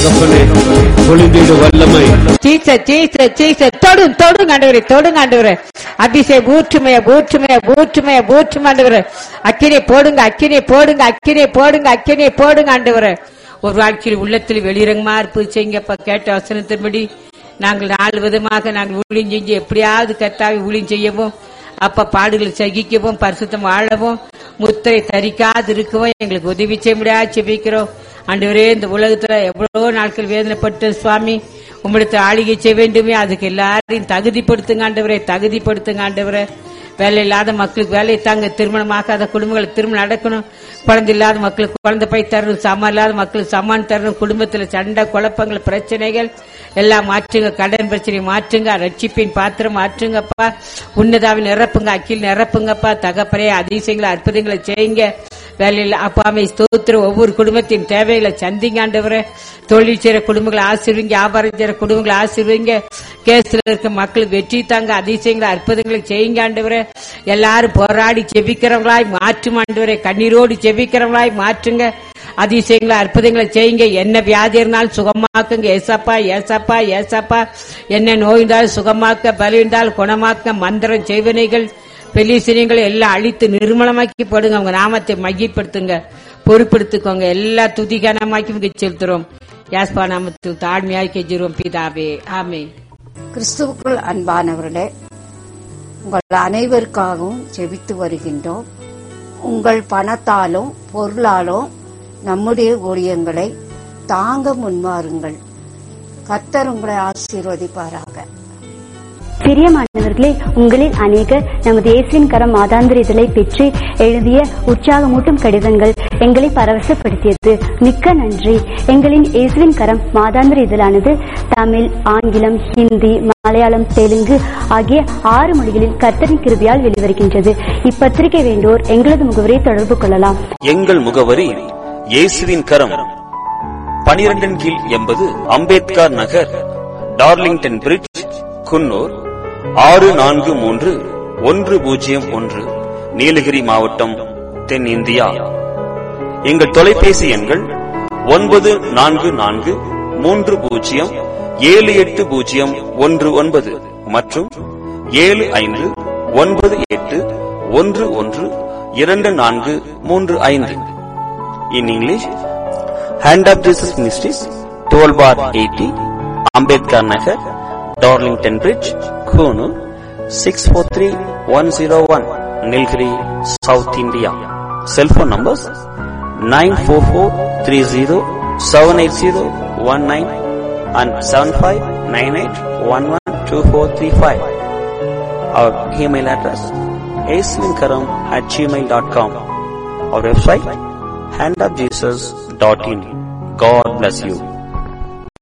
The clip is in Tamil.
தகப்பனே பொழிந்திடு வல்லமை சீச சீச சீச தொடும் தொடும் ஆண்டவரே தொடும் ஆண்டவரே அபிஷேக் ஊற்றுமைய ஊற்றுமைய ஊற்றுமைய ஊற்றும் ஆண்டவரே அக்கினை போடுங்க அக்கினை போடுங்க அக்கினை போடுங்க அக்கினை போடுங்க ஆண்டவரே ஒரு வாழ்க்கையில் உள்ளத்தில் வெளிரங்கமா இருப்பு செய்யுங்கப்பா கேட்ட வசனத்தின்படி நாங்கள் நாலு விதமாக நாங்கள் ஊழியம் செஞ்சு எப்படியாவது கத்தாவி ஊழியம் செய்யவும் அப்ப பாடுகளை சகிக்கவும் பரிசுத்தம் வாழவும் முத்திரை தரிக்காது இருக்கவும் எங்களுக்கு உதவி செய்ய முடியாது செபிக்கிறோம் ஆண்டவரே இந்த உலகத்துல எவ்வளவோ நாட்கள் வேதனைப்பட்டு சுவாமி உம்மிடத்தில் ஆளுகை செய்ய வேண்டுமே அதுக்கு எல்லாரையும் தகுதிப்படுத்துங்க ஆண்டவரே தகுதிப்படுத்துங்க ஆண்டவரே வேலை இல்லாத மக்களுக்கு வேலை தாங்க திருமணமாகாத குடும்பங்களுக்கு திருமணம் நடக்கணும் குழந்தை இல்லாத மக்களுக்கு குழந்தை போய் தரணும் சாமான் இல்லாத மக்களுக்கு சாமான் தரணும் குடும்பத்துல சண்டை குழப்பங்கள் பிரச்சனைகள் எல்லாம் மாற்றுங்க கடன் பிரச்சனை மாற்றுங்க ரட்சிப்பின் பாத்திரம் மாற்றுங்கப்பா உன்னதாவில் நிரப்புங்க அக்கில் நிரப்புங்கப்பா தகப்பரே அதிசயங்களை அற்புதங்களை செய்யுங்க வேலையில் அப்பாமை ஸ்தோத்திர ஒவ்வொரு குடும்பத்தின் தேவைகளை சந்திங்க ஆண்டவரே தொழில் செய்யற குடும்பங்களை ஆசிர்வீங்க வியாபாரம் செய்யற குடும்பங்களை ஆசிர்வீங்க கேஸ்ல இருக்க மக்களுக்கு வெற்றி தாங்க அதிசயங்களை அற்புதங்களை செய்யுங்க ஆண்டவரே எல்லாரும் போராடி செபிக்கிறவங்களாய் மாற்றும் ஆண்டவரே கண்ணீரோடு செபிக்கிறவங்களாய் மாற்றுங்க அதிசயங்களை அற்புதங்களை செய்யுங்க என்ன வியாதி இருந்தாலும் சுகமாக்குங்க ஏசப்பா ஏசப்பா ஏசப்பா என்ன நோய் இருந்தாலும் சுகமாக்க பலி இருந்தால் குணமாக்க மந்திரம் செய்வனைகள் பெலிசினியங்களை எல்லாம் அழித்து நிர்மலமாக்கி போடுங்க உங்க நாமத்தை மையப்படுத்துங்க பொறுப்படுத்திக்கோங்க எல்லா துதிகனமாக்கி இங்க செலுத்துறோம் யாஸ்பா நாமத்தில் தாழ்மையாய் கெஞ்சிரும் பிதாவே ஆமே கிறிஸ்துவுக்குள் அன்பானவர்களே உங்கள் அனைவருக்காகவும் ஜெபித்து வருகின்றோம் உங்கள் பணத்தாலும் பொருளாலும் நம்முடைய ஊழியங்களை தாங்க முன்வாருங்கள் கர்த்தர் உங்களை ஆசீர்வதிப்பாராக பிரியமானவர்களே உங்களில் அநேகர் நமது இயேசுவின் கரம் மாதாந்திர இதழை பெற்று எழுதிய உற்சாகமூட்டும் கடிதங்கள் எங்களை பரவசப்படுத்தியது மிக்க நன்றி எங்களின் இயேசுவின் கரம் மாதாந்திர இதழானது தமிழ் ஆங்கிலம் ஹிந்தி மலையாளம் தெலுங்கு ஆகிய ஆறு மொழிகளில் கர்த்தரின் கிருபியால் வெளிவருகின்றது இப்பத்திரிகை வேண்டோர் எங்களது முகவரை தொடர்பு கொள்ளலாம் எங்கள் முகவரி இயேசுவின் கரம் பனிரெண்டின் கீழ் எண்பது அம்பேத்கர் நகர் டார்லிங்டன் பிரிட்ஜ் குன்னூர் ஆறு நான்கு மூன்று ஒன்று பூஜ்ஜியம் ஒன்று நீலகிரி மாவட்டம் தென்னிந்தியா எங்கள் தொலைபேசி எண்கள் ஒன்பது நான்கு நான்கு மூன்று பூஜ்ஜியம் ஏழு எட்டு பூஜ்ஜியம் ஒன்று ஒன்பது மற்றும் ஏழு ஐந்து ஒன்பது எட்டு ஒன்று ஒன்று இரண்டு நான்கு மூன்று ஐந்து in English hand of Jesus ministries twelve bar eighty Ambedkar Nagar Darlington bridge Coonoor six four three one zero one Nilgiri south India cellphone numbers nine four four three zero seven eight zero one nine and seven five nine eight one one two four three five our email address ஏஸ்வின்கரம் at gmail dot com our website handofjesus.in. God bless you.